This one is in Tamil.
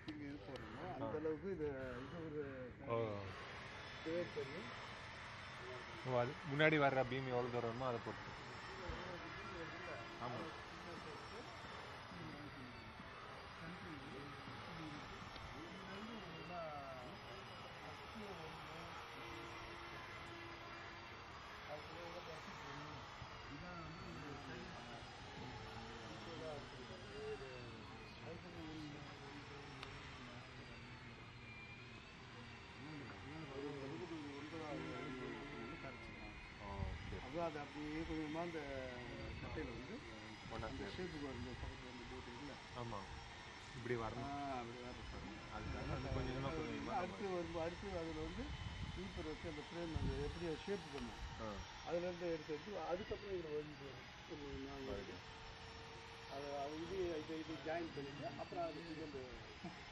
இங்கே இது போடுறோமோ அந்த அளவுக்கு இது இது ஒரு ஓ கிரேட் பண்ணி ஓ அது முன்னாடி வர்ற பீம் எவ்வளோ தூரம் வருமோ அதை பொறுத்து ஆமாம் ஓகே அப்புறம் அது அப்படியே கொஞ்சமாக அந்த கட்டையில் வந்து ஒன்றா அந்த ஷேப்புக்கு வந்து பக்கத்தில் வந்து போட்டு இல்லை ஆமாம் இப்படி வரணும் அப்படி வேறு சார் அதுக்காக அது கொஞ்சம் கொஞ்சமாக கொஞ்சம் கொஞ்சமாக அடுத்து வரும்போது அடுத்து அதில் வந்து ஸ்லீப்பர் வச்சு அந்த ஃப்ரேம் அந்த எப்படி ஷேப் பண்ணும் ஆ அதுலேருந்து எடுத்து எடுத்து அதுக்கப்புறம் இதில் வந்து ஒரு நாலு வருது. அதை அது இது இது இது ஜாயின் பண்ணிவிட்டு அப்புறம் அது வந்து